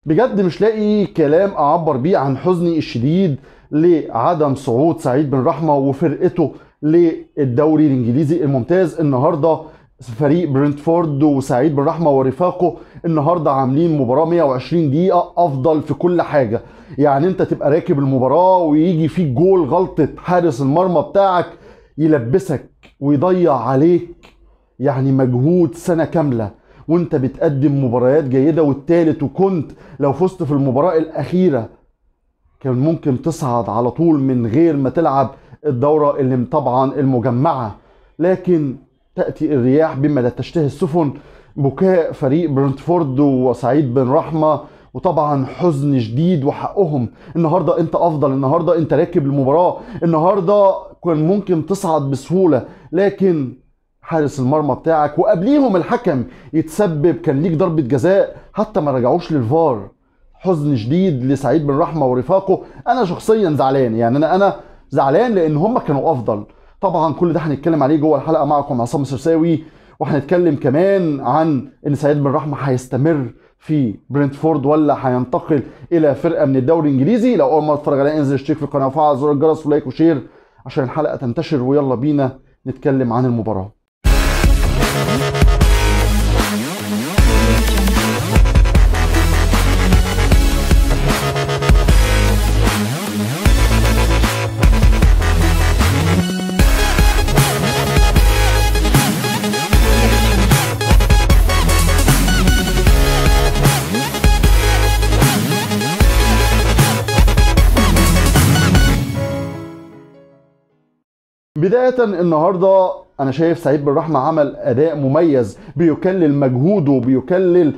بجد مش لاقي كلام اعبر بيه عن حزني الشديد لعدم صعود سعيد بن رحمه وفرقته للدوري الانجليزي الممتاز النهارده فريق برنتفورد وسعيد بن رحمه ورفاقه النهارده عاملين مباراه 120 دقيقه افضل في كل حاجه يعني انت تبقى راكب المباراه ويجي فيك جول غلطه حارس المرمى بتاعك يلبسك ويضيع عليك يعني مجهود سنه كامله وانت بتقدم مباريات جيده والتالت وكنت لو فزت في المباراه الاخيره كان ممكن تصعد على طول من غير ما تلعب الدوره اللي طبعا المجمعه لكن تاتي الرياح بما لا تشتهي السفن بكاء فريق برنتفورد وسعيد بن رحمه وطبعا حزن شديد وحقهم النهارده انت افضل النهارده انت راكب المباراه النهارده كان ممكن تصعد بسهوله لكن حارس المرمى بتاعك وقبليهم الحكم يتسبب كان ليك ضربه جزاء حتى ما رجعوش للفار حزن شديد لسعيد بن رحمه ورفاقه انا شخصيا زعلان يعني انا انا زعلان لان هم كانوا افضل طبعا كل ده هنتكلم عليه جوه الحلقه معكم عصام السرساوي وهنتكلم كمان عن ان سعيد بن رحمه هيستمر في برنتفورد ولا هينتقل الى فرقه من الدوري الانجليزي لو اول مره تتفرج عليها انزل اشترك في القناه وفعل زر الجرس ولايك وشير عشان الحلقه تنتشر ويلا بينا نتكلم عن المباراه بداية النهاردة أنا شايف سعيد بن رحمة عمل أداء مميز بيكلل مجهوده بيكلل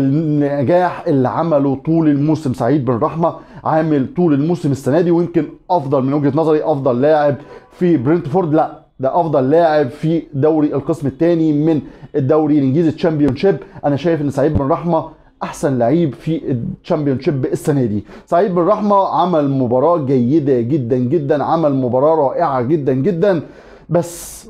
النجاح اللي عمله طول الموسم سعيد بن رحمة عامل طول الموسم السنة دي ويمكن أفضل من وجهة نظري أفضل لاعب في برنتفورد لا ده افضل لاعب في دوري القسم الثاني من الدوري الانجليزي تشامبيون شيب انا شايف ان سعيد بن رحمه احسن لعيب في الشامبيون شيب السنه دي سعيد بن رحمه عمل مباراه جيده جدا جدا عمل مباراه رائعه جدا جدا بس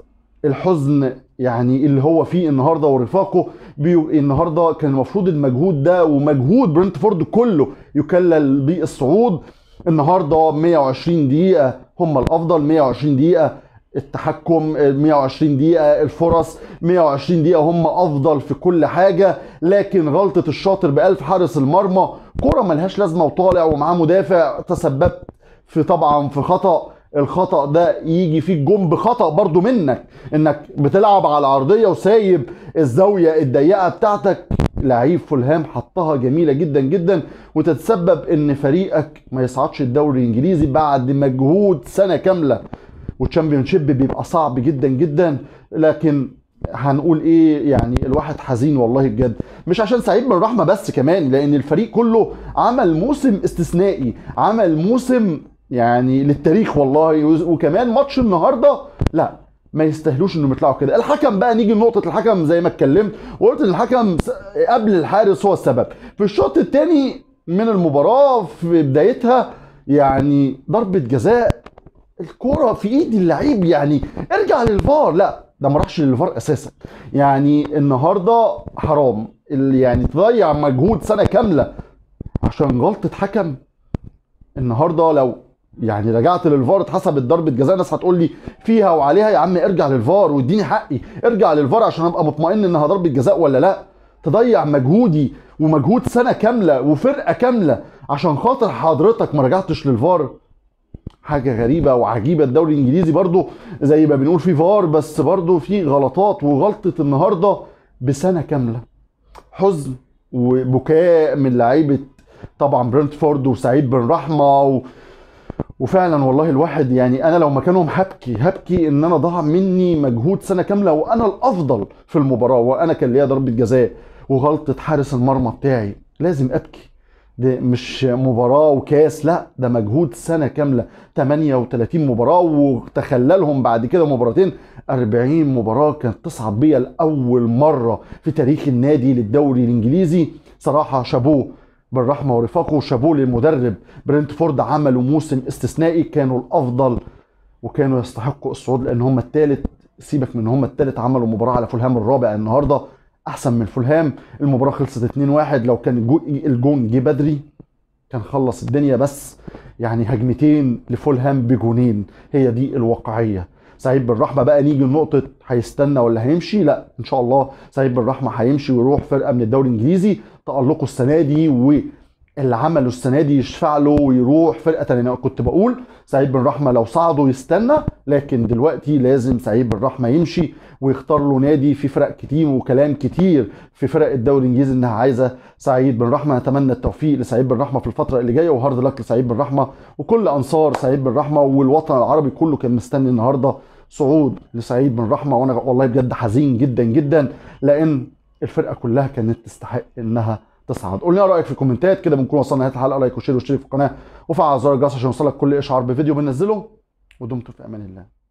الحزن يعني اللي هو فيه النهارده ورفاقه بيو النهارده كان المفروض المجهود ده ومجهود برنتفورد كله يكلل بالصعود النهارده 120 دقيقه هم الافضل 120 دقيقه التحكم 120 دقيقة الفرص 120 دقيقة هم أفضل في كل حاجة لكن غلطة الشاطر بألف حارس المرمى كرة ملهاش لازمة وطالع ومعاه مدافع تسببت في طبعا في خطأ الخطأ ده يجي فيك جون بخطأ برضو منك انك بتلعب على عرضية وسايب الزاوية الضيقة بتاعتك لعيب فولهام حطها جميلة جدا جدا وتتسبب ان فريقك ما يصعدش الدوري الانجليزي بعد مجهود سنة كاملة والتشامبيون شيب بيبقى صعب جدا جدا لكن هنقول ايه يعني الواحد حزين والله بجد مش عشان سعيد بن رحمه بس كمان لان الفريق كله عمل موسم استثنائي عمل موسم يعني للتاريخ والله وكمان ماتش النهارده لا ما يستاهلوش انهم يطلعوا كده الحكم بقى نيجي لنقطه الحكم زي ما اتكلمت وقلت ان الحكم قبل الحارس هو السبب في الشوط الثاني من المباراه في بدايتها يعني ضربه جزاء الكرة في ايد اللعيب يعني ارجع للفار لا ده ما راحش للفار اساسا يعني النهارده حرام اللي يعني تضيع مجهود سنه كامله عشان غلطه حكم النهارده لو يعني رجعت للفار اتحسبت ضربه جزاء ناس هتقول لي فيها وعليها يا عم ارجع للفار واديني حقي ارجع للفار عشان ابقى مطمئن انها ضربه جزاء ولا لا تضيع مجهودي ومجهود سنه كامله وفرقه كامله عشان خاطر حضرتك ما رجعتش للفار حاجه غريبه وعجيبه الدوري الانجليزي برضو زي ما بنقول فيه فار بس برضو فيه غلطات وغلطه النهارده بسنه كامله حزن وبكاء من لعيبه طبعا برنتفورد وسعيد بن رحمه و... وفعلا والله الواحد يعني انا لو مكانهم هبكي هبكي ان انا ضاع مني مجهود سنه كامله وانا الافضل في المباراه وانا كان ليا ضربه جزاء وغلطه حارس المرمى بتاعي لازم ابكي ده مش مباراة وكاس لا ده مجهود سنة كاملة 38 مباراة وتخللهم بعد كده مباراتين 40 مباراة كانت تصعد بيا لأول مرة في تاريخ النادي للدوري الإنجليزي صراحة شابوه بالرحمة ورفاقه وشابوه للمدرب برنتفورد عملوا موسم استثنائي كانوا الأفضل وكانوا يستحقوا الصعود لأن هم الثالث سيبك من هم الثالث عملوا مباراة على فولهام الرابع النهارده احسن من فولهام المباراه خلصت 2-1 لو كان الجو- الجون جه بدري كان خلص الدنيا بس يعني هجمتين لفولهام بجونين هي دي الواقعيه سعيد بالرحمه بقى نيجي لنقطه هيستنى ولا هيمشي لا ان شاء الله سعيد بالرحمه هيمشي ويروح فرقه من الدوري الانجليزي تالقه السنه دي واللي عمله السنه دي يشفع له ويروح فرقه تانية أنا كنت بقول سعيد بن رحمه لو صعدوا يستنى لكن دلوقتي لازم سعيد بن رحمه يمشي ويختار له نادي في فرق كتير وكلام كتير في فرق الدوري الانجليزي انها عايزه سعيد بن رحمه نتمنى التوفيق لسعيد بن رحمه في الفتره اللي جايه وهارد لك لسعيد بن رحمه وكل انصار سعيد بن رحمه والوطن العربي كله كان مستني النهارده صعود لسعيد بن رحمه وانا والله بجد حزين جدا جدا لان الفرقه كلها كانت تستحق انها تصعد قول لنا رايك في الكومنتات كده بنكون وصلنا نهايه الحلقه لايك وشير واشترك في القناه وفعل زر الجرس عشان يوصلك كل اشعار بفيديو بننزله ودمتم في امان الله